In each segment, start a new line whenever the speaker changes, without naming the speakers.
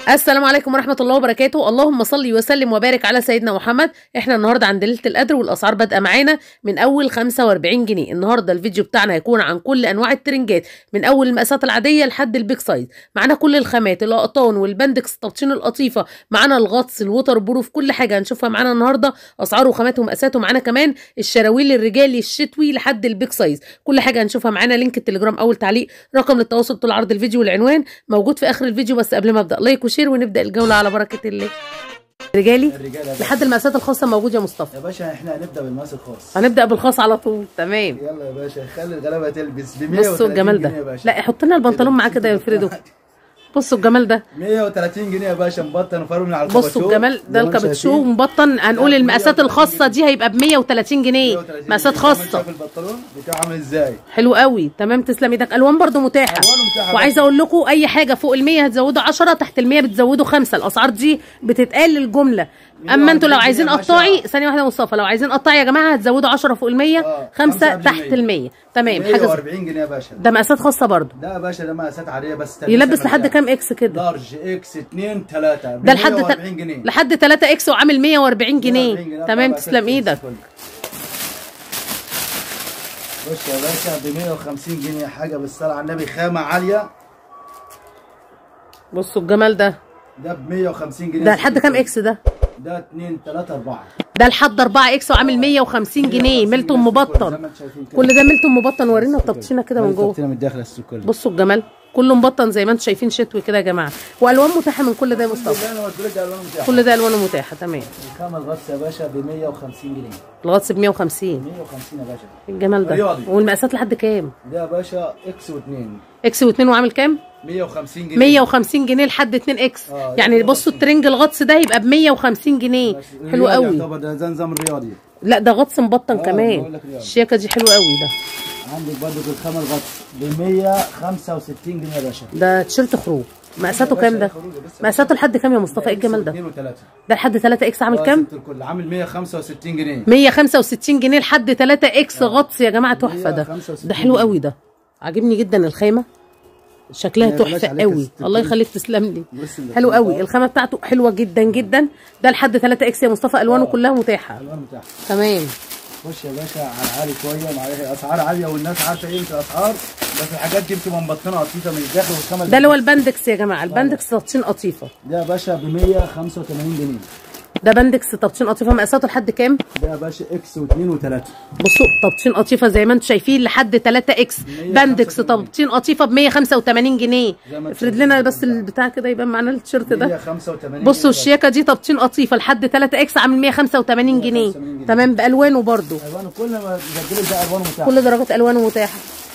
السلام عليكم ورحمة الله وبركاته اللهم صل وسلم وبارك على سيدنا محمد احنا النهاردة عند ليلة القدر والأسعار بادئة معانا من أول 45 جنيه النهاردة الفيديو بتاعنا هيكون عن كل أنواع الترنجات من أول المقاسات العادية لحد البيك سايز معانا كل الخامات الأقطان والبندكس التبطين القطيفة معانا الغطس الوتر بروف كل حاجة هنشوفها معانا النهاردة أسعار وخامات ومقاسات ومعانا كمان الشراويل الرجالي الشتوي لحد البيك سايز كل حاجة هنشوفها معانا لينك التليجرام أول تعليق رقم للتواصل طول عرض الفيديو والعنوان موجود في آخر الفيديو بس قبل ما أبدأ لايك وشير ونبدأ الجولة على بركة الله رجالي
الرجاله بقى.
لحد المقاسات الخاصة موجود يا مصطفى
يا باشا احنا هنبدا بالماس الخاص
هنبدأ بالخاص على طول تمام
يلا يا باشا خلي الغلابه تلبس ب 130
بصوا الجمال
جنيه يا
ده
باشا
لا حط لنا البنطلون معاه كده يا فريدو بصوا الجمال ده
130 جنيه يا باشا مبطن وفرو من على
بصوا
الكابتشو
الجمال ده
زي ما انتم
الكابتشو
شايفين.
مبطن هنقول
ده
المقاسات
130
الخاصة دي هيبقى ب 130 جنيه
130
مقاسات
جنيه. كمان
خاصة
شايف البنطلون بتاعه عامل ازاي
حلو قوي تمام تسلم ايدك الوان برضو متاحه
ألوانه متاحة
وعايزه
بس.
اقول لكم اي حاجه فوق ال 100 هتزودوا 10 تحت ال 100 بتزودوا 5 الاسعار دي بتتقال للجمله اما انتوا لو
140
عايزين
جنيه يا
قطاعي
باشا.
ثانيه واحده يا مصطفى لو عايزين قطاعي يا جماعه هتزودوا 10 فوق ال 100
آه،
5
خمسة قبل
تحت
المية.
ال 100 تمام حاجه زي-
140 جنيه يا باشا
ده مقاسات خاصه برضو
ده يا باشا ده مقاسات عاديه بس تلبسها
يلبس لحد
مرتاح.
كام اكس كده
لارج اكس 2 3
ده لحد
140 جنيه
لحد 3 اكس وعامل 140
140
جنيه
جنيه.
تمام
طبعا
تسلم
ست
ايدك
إكس كله. بص يا باشا ب 150 جنيه حاجه بالصلاه على النبي خامه عاليه
بصوا الجمال ده
ده ب 150 جنيه
ده لحد كام اكس ده
ده 2 3 4
ده لحد 4 اكس وعامل 150 جنيه ميلتون مبطن كل ده ميلتون مبطن ورينا التبطينه كده من جوه
من الداخل السوق كله
بصوا الجمال كله مبطن زي ما انتم شايفين شتوي كده يا جماعه والوان متاحه من كل ده يا مصطفى
انا قلت لك الوان متاحه
كل ده الوانه متاحه تمام
الخامه الغطس يا باشا ب 150 جنيه
الغطس ب 150
150 يا باشا
الجمال ده
رياضي.
والمقاسات لحد كام
ده يا باشا اكس و2
اكس و2 وعامل كام
150 جنيه
150 جنيه لحد 2 اكس
اه،
يعني
150.
بصوا الترنج الغطس ده يبقى ب 150 جنيه حلو
رياضي
قوي
يعتبر ده ده نظام رياضي
لا ده غطس مبطن
اه،
كمان
بقول لك رياضي.
الشياكه دي حلوه قوي ده
عندك برضه الخامه الغطس ب 165 جنيه يا باشا
ده تيشيرت خروج مقاساته
يا
كام
باشا
ده
خروج بس.
مقاساته لحد كام يا مصطفى ايه الجمال ده
2 و3
ده لحد 3 اكس عامل كام
الكل عامل 165 جنيه
165 جنيه لحد 3 اكس غطس يا جماعه تحفه ده
165
ده حلو قوي ده عاجبني جدا الخامه شكلها
ما يغلاش
تحفه
عليك
قوي
الست
الله
كل-
يخليك تسلم لي
بص اللي
حلو
فيه
قوي
ده.
الخامه بتاعته حلوه جدا جدا ده لحد 3 اكس يا مصطفى الوانه كلها متاحه
الوان متاحه
تمام
خش يا باشا على عالي شويه معايا اسعار عاليه والناس عارفه قيمه الاسعار بس الحاجات دي بتبقى مبطنه قطيفه من الداخل والخامه
ده اللي هو البندكس يا جماعه البندكس تبطين قطيفه
ده يا باشا ب 185 جنيه
ده بندكس تبطين قطيفه مقاساته لحد كام
ده يا باشا اكس و2 و3
بصوا تبطين قطيفه زي ما انتم شايفين لحد 3 اكس بندكس تبطين قطيفه ب 185 جنيه
زي ما انتم
افرد
شايفين
لنا
كده
بس البتاع كده يبان معانا التيشيرت ده
185
بصوا
جنيه
الشياكه دي تبطين قطيفه لحد 3 اكس عامل 185 جنيه
185 جنيه.
تمام بالوانه برده
بس. الوانه كل ما تسجلي ده الوانه متاحه
كل درجات الوانه متاحه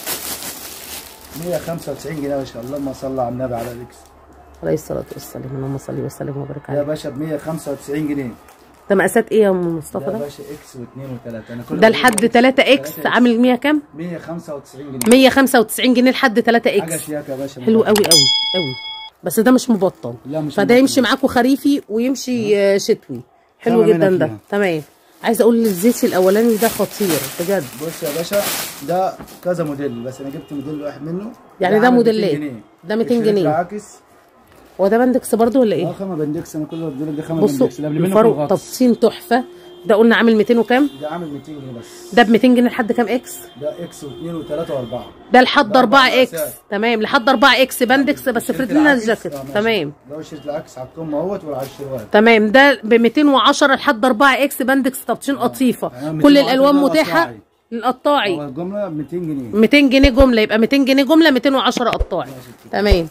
195 جنيه ما شاء الله اللهم صل على النبي على الاكس
عليه الصلاه والسلام اللهم صل وسلم وبارك
ده يا
عليه
باشا ب 195 جنيه
ده مقاسات ايه يا ام
ده
مصطفى
يا
ده
باشا اكس و2 و3 انا كل
ده
ما
لحد
بقول
3 اكس
3
عامل 100 كام
195 جنيه
195 جنيه لحد 3
حاجه
اكس
شياكه يا باشا
حلو قوي قوي قوي بس ده مش مبطن
لا مش
فده
مبطن.
يمشي معاكم خريفي ويمشي آه، شتوي حلو
تمام
جدا
هنا
ده
فيها.
تمام عايزه اقول الزيت الاولاني ده خطير بجد
بص يا باشا ده كذا موديل بس انا جبت موديل واحد منه
يعني ده
عامل
موديلات.
200 جنيه.
ده 200
الشريط
جنيه.
العاكس
هو ده بندكس برضو ولا
اه
ايه
خامه بندكس انا كل ما بديلك ده خامه
بصوا
بندكس اللي قبل منه كان
الفرق
غطس
تبطين تحفه ده قلنا عامل 200 وكام
ده عامل 200 جنيه بس
ده ب 200 جنيه لحد كام اكس
ده اكس و2 و3 و4
ده لحد
ده
4
أربع
اكس
مقاسات.
تمام لحد 4 اكس بندكس بس افرد لنا الجاكيت تمام
ده الشريط العكس على الكم اهوت وعلى الشروال
تمام ده ب 210 لحد 4 اكس بندكس تبطين قطيفه
آه،
كل
210
الالوان
ده
متاحه
القطاعي.
للقطاعي
هو الجمله ب 200 جنيه
200 جنيه جمله يبقى 200 جنيه جمله 210 قطاعي تمام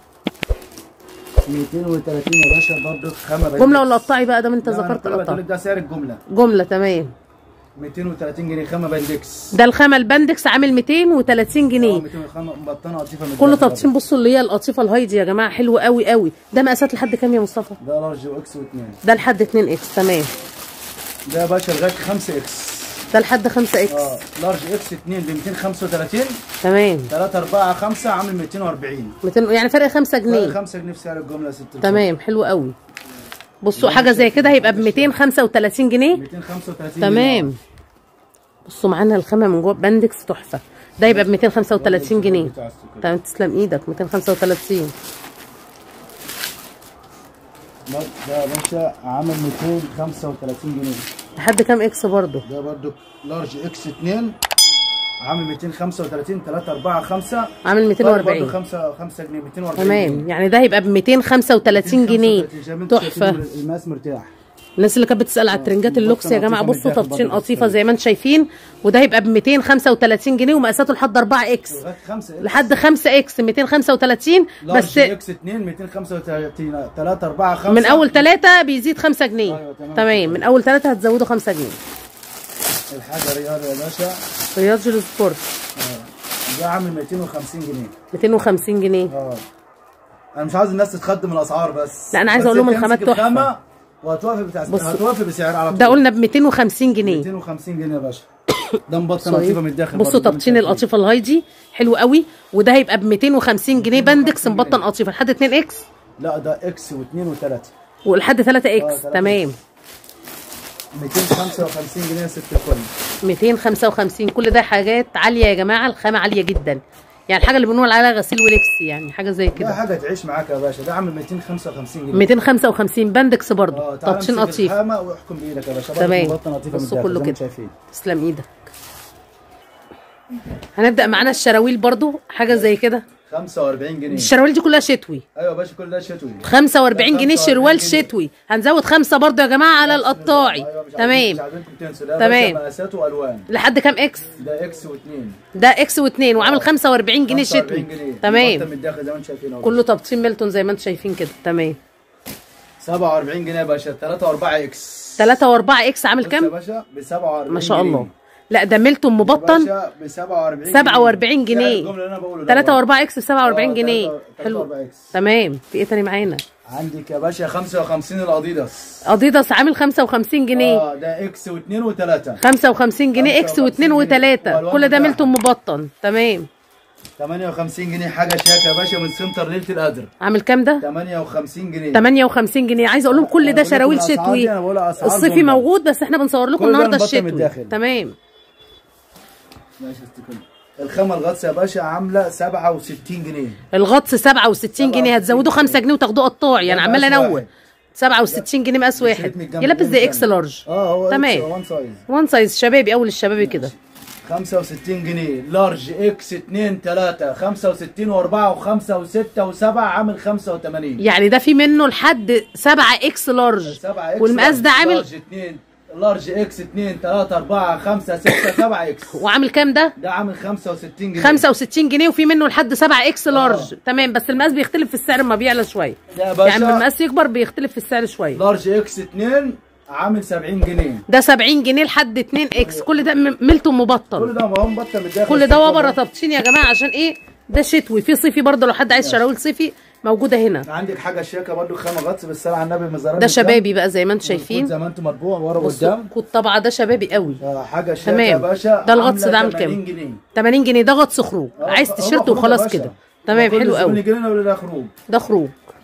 230 يا باشا برضه خامه بندكس
جمله ولا قطاعي بقى ده ما انت
لا، أنا
ذكرت
كل ما
قطاعي
بقولك ده سعر الجمله
جمله تمام
230 جنيه خامه بندكس
ده الخامه البندكس عامل 230
اه
جنيه
200 خامه مبطنه قطيفه من
كله
الداخل
تبطين بصوا اللي هي القطيفه الهايدي يا جماعه حلوه قوي قوي ده مقاسات لحد كام يا مصطفى
ده لارج واكس واثنين
ده لحد 2 اكس تمام
ده يا باشا لغايه 5 اكس
ده لحد 5 اكس
اه لارج اكس 2 ب 235
تمام
3 4 5 عامل 240
200 يعني فرق 5
فرق
جنيه
5 جنيه في سعر الجمله يا ست الكل.
تمام حلو قوي بصوا حاجه زي كده هيبقى ب 235 جنيه
235
تمام بصوا معانا الخامه من جوه بندكس تحفه ده يبقى ب 235 جنيه تمام تسلم ايدك 235
ده يا باشا عامل 235 جنيه
لحد كام اكس برضو
ده برضو لارج اكس 2 عامل 235 3 4 5
عامل 240
5 5 جنيه 240
تمام يعني ده هيبقى ب 235 جنيه
235 زي ما انتوا
تحفه
شايفين المقاس مرتاح
الناس اللي كانت بتسال على الترنجات اللوكس يا
بطن
جماعه
لطيفة
بصوا
من الداخل
تبطين
برضه
قطيفه
بتختلف.
زي ما انتم شايفين وده هيبقى ب 235 جنيه ومقاساته لحد 4 اكس
لغايه 5
لحد 5 اكس 235
لارج
بس
اكس 2 235 3 4 5
من اول 3 بيزيد 5 جنيه
أيوة، تمام.
تمام من اول 3 هتزودوا 5 جنيه
الحاجه رياض يا باشا
رياض جيل سبورت
آه. ده عامل 250 جنيه
250 جنيه
اه انا مش عاوز الناس تتخض من الاسعار بس
لا، أنا عايزة
بس
أقول لهم
انت
الخامات
امسك
تحفة.
الخامة وهتوافق بتاع
بص.
هتوافق بسعر على طول
ده قلنا ب 250 جنيه
250 جنيه يا باشا ده مبطن
طيب.
لطيفه من الداخل
بصوا
برضه،
تبطين
زي ما انتوا
القطيفه الهايدي حلو قوي وده هيبقى ب 250 جنيه بندكس مبطن قطيفه لحد 2 اكس
شايفين. لا ده اكس و2 و3
ولحد 3 اكس
تلاتة
تمام
255 جنيه يا ست الكل
255 كل ده حاجات عاليه يا جماعه الخامه عاليه جدا يعني الحاجه اللي بنقول عليها غسيل ولبس يعني حاجه زي
ده
كده
حاجه تعيش معاك يا باشا ده عامل 255 جنيه
255 بندكس برضو
اه تعال
تبطين
امسك
قطيف
الخامه واحكم بايدك يا باشا برضه
تمام.
مبطن لطيفه من
بصوا
الداخل
كله
زي ما
كده.
انتوا شايفين
تسلم ايدك هنبدا معانا الشراويل برضو حاجه زي كده
45 جنيه
الشراويل دي كلها شتوي
ايوه يا باشا كل ده شتوي
45 جنيه
45
شروال
جنيه.
شتوي هنزود خمسة برضو يا جماعه على القطاعي
أيوة، مش عايزين- مش
تمام
عايزينكم تنسوا ده
تمام.
تمام مقاسات والوان
لحد كام اكس
ده اكس واثنين
ده اكس واتنين وعامل 45 جنيه شتوي
45 جنيه مبطن
تمام
من الداخل زي ما انتم شايفين اهو
كله تبطين ميلتون زي ما انتم شايفين كده تمام
47 جنيه يا باشا 3 و4 اكس
3 و4 اكس عامل
بص يا
كام
باشا ب 47
ما شاء
جنيه.
الله لا ده ميلتون مبطن
ب 47
47 جنيه.
الجمله اللي انا بقوله ده
3
برضه.
و4 اكس ب 47
آه،
جنيه
تلاتة-
حلو
تلاتة وأربعة إكس.
تمام في ايه تاني معانا
عندك يا باشا 55 الاديداس
اديداس عامل 55 جنيه
اه ده اكس واثنين وثلاثه
55 جنيه اكس
55
و2
جنيه.
و3
والوان
كل ده
بتاعها.
ميلتون مبطن تمام
58 جنيه حاجه شياكه يا باشا من سنتر ليله القدر
عامل كام ده
58 جنيه
58 جنيه عايزه اقول لهم كل ده
أنا بقول لكم
شراويل
الأسعار
شتوي
دي، أنا بقول أسعار
الصيفي
جملة.
موجود بس احنا بنصور لكم
كل ده
النهارده
مبطن من
الشتوي
الداخل.
تمام
ماشي يا ست الكل. الخامه الغطس يا باشا عامله 67 جنيه
الغطس 67 جنيه
67
هتزودوا 5 جنيه وتاخدوه قطاعي يعني
ده
عمال
مقاس
انوه
واحد.
67 جنيه مقاس واحد
شريط من الجنب
يلبس زي
الجنب
اكس
التاني.
لارج
اه هو
تمام.
وان سايز
وان سايز شبابي اول الشبابي كده
65 جنيه لارج اكس 2 3 65 و4 و5 و6 و7 عامل 85
يعني ده في منه لحد 7 اكس لارج
7 اكس
والمقاس ده عامل
لارج 2 لارج اكس 2 3 4 5 6 7 اكس
وعامل كام ده
ده عامل 65 جنيه
65 جنيه وفي منه لحد 7 اكس لارج تمام بس المقاس بيختلف في السعر ما بيعلى شويه
ده يا باشا
يعني لما المقاس يكبر بيختلف في السعر شويه
لارج اكس 2 عامل 70 جنيه
ده 70 جنيه لحد 2 اكس كل ده م- ميلتون
كل
مبطن
ده ما هو مبطل من الداخل
كل ده وبره تبطين يا جماعه عشان ايه ده شتوي في صيفي برضه لو حد عايز شراويل صيفي موجوده هنا
عندك حاجه شياكه برضو خامه غطس بالصلاه على النبي مزرعه
ده شبابي بقى زي ما انتم شايفين
زي ما انتم مطبوع ورا
بصوا
قدام
كود طبعا ده شبابي قوي
آه، حاجه شياكه
تمام.
يا باشا
ده الغطس
عاملة
ده عامل
80
كام؟
جنيه
80 جنيه ده غطس خروج
آه،
عايز
هو
تيشيرت
خروج يا
وخلاص
باشا.
كده تمام
كل
حلو
زبون
قوي
يجي لنا يقول لي ده خروج
ده خروج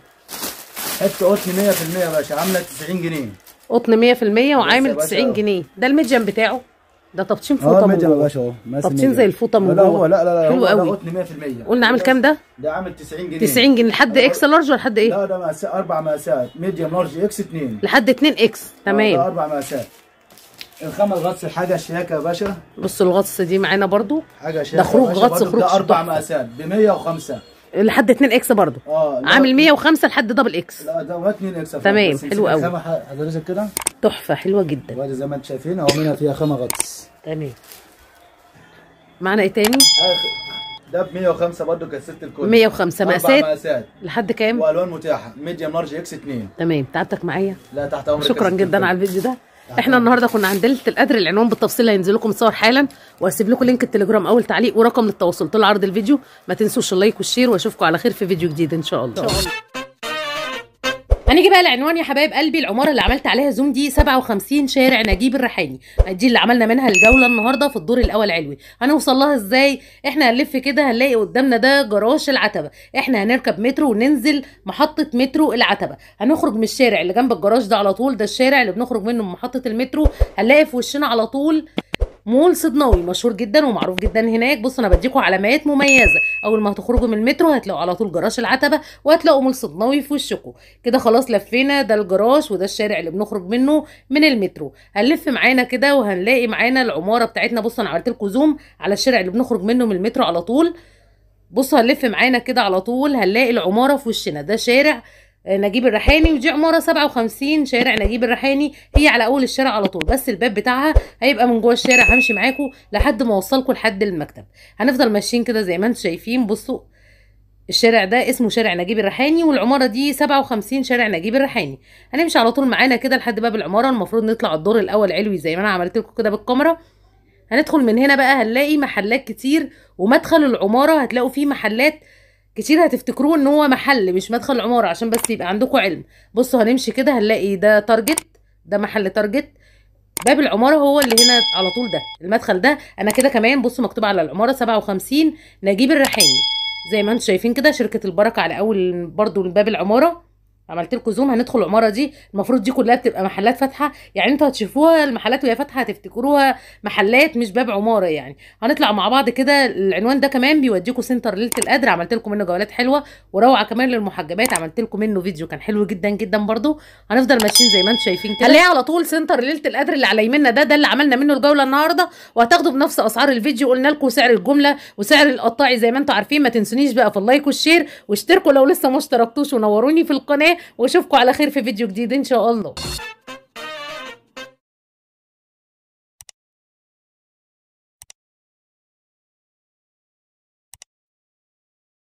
حته قطن 100% يا باشا عامله 90 جنيه
قطن 100%
يا
وعامل
باشا.
90 جنيه ده الميديم بتاعه ده تبطين
اه
فوطه من
الميديم يا
جوه
باشا اهو ماسك
طبطين
ميديم.
زي الفوطة من
لا
جوه.
هو لا لا لا
حلو
هو ده
قوي.
قطن 100%
قلنا عامل كام ده
ده عامل 90 جنيه
90 جنيه لحد اكس لارج ولا لحد ايه
لا ده مقاسات اربع مقاسات ميديوم لارج اكس 2
لحد 2 اكس
ده
تمام
اربع مقاسات الخامه الغطس حاجه شياكه يا باشا
بصوا الغطس دي معانا برضو
حاجه شياكه
ده خروج
يا باشا
غطس
برضو
خروج
ده اربع
تحفة.
مقاسات ب 105
لحد 2 اكس برضو
اه لا-
عامل 105 لحد دبل اكس
لا ده هو 2 اكس
تمام،
بس
حلو قوي.
الخامه ح- حضرتك كده
تحفه حلوه جدا
وادي زي ما انتم شايفين اهو منها فيها خامه غطس
تمام معانا ايه تاني
آخر- ده ب 105 برضه كست الكل
105
أربع
مقاسات
مقاسات
لحد كام
والوان متاحه ميديوم لارج اكس 2
تمام تعبتك معايا
لا تحت امرك
شكرا جدا على الفيديو ده احنا النهارده كنا عند ليله القدر العنوان بالتفصيل هينزل لكم الصور حالا وهسيب لكم لينك التليجرام اول تعليق ورقم للتواصل طول عرض الفيديو ما تنسوش اللايك والشير واشوفكم على خير في فيديو جديد ان شاء الله هنيجي بقى العنوان يا حبايب قلبي العماره اللي عملت عليها زوم دي 57 شارع نجيب الريحاني دي اللي عملنا منها الجوله النهارده في الدور الاول علوي هنوصل لها ازاي احنا هنلف كده هنلاقي قدامنا ده جراج العتبه احنا هنركب مترو وننزل محطه مترو العتبه هنخرج من الشارع اللي جنب الجراج ده على طول ده الشارع اللي بنخرج منه من محطه المترو هنلاقي في وشنا على طول مول صدناوي مشهور جدا ومعروف جدا هناك بصوا انا بديكم علامات مميزه اول ما هتخرجوا من المترو هتلاقوا على طول جراج العتبه وهتلاقوا مول صدناوي في وشكم كده خلاص لفينا ده الجراج وده الشارع اللي بنخرج منه من المترو هنلف معانا كده وهنلاقي معانا العماره بتاعتنا بصوا انا عملت لكم زوم على الشارع اللي بنخرج منه من المترو على طول بصوا هنلف معانا كده على طول هنلاقي العماره في وشنا ده شارع نجيب الريحاني ودي عماره 57 شارع نجيب الريحاني هي على اول الشارع على طول بس الباب بتاعها هيبقى من جوه الشارع همشي معاكم لحد ما اوصلكم لحد المكتب هنفضل ماشيين كده زي ما انتم شايفين بصوا الشارع ده اسمه شارع نجيب الريحاني والعماره دي 57 شارع نجيب الريحاني هنمشي على طول معانا كده لحد باب العماره المفروض نطلع الدور الاول علوي زي ما انا عملت لكم كده بالكاميرا هندخل من هنا بقى هنلاقي محلات كتير ومدخل العماره هتلاقوا فيه محلات كتير هتفتكروه ان هو محل مش مدخل العماره عشان بس يبقى عندكم علم بصوا هنمشي كده هنلاقي ده تارجت ده محل تارجت باب العماره هو اللي هنا على طول ده المدخل ده انا كده كمان بصوا مكتوب على العماره 57 نجيب الريحاني زي ما انتم شايفين كده شركه البركه على اول برضو باب العماره عملت لكم زوم هندخل العماره دي المفروض دي كلها بتبقى محلات فاتحه يعني انتوا هتشوفوها المحلات وهي فاتحه هتفتكروها محلات مش باب عماره يعني هنطلع مع بعض كده العنوان ده كمان بيوديكم سنتر ليله القدر عملت لكم منه جولات حلوه وروعه كمان للمحجبات عملت لكم منه فيديو كان حلو جدا جدا برضو هنفضل ماشيين زي ما انتم شايفين كده هنلاقي على طول سنتر ليله القدر اللي على يمنا ده ده اللي عملنا منه الجوله النهارده وهتاخدوا بنفس اسعار الفيديو قلنا لكم سعر الجمله وسعر القطاعي زي ما انتم عارفين ما تنسونيش بقى في اللايك والشير واشتركوا لو لسه ما اشتركتوش ونوروني في القناه واشوفكم على خير في فيديو جديد ان شاء الله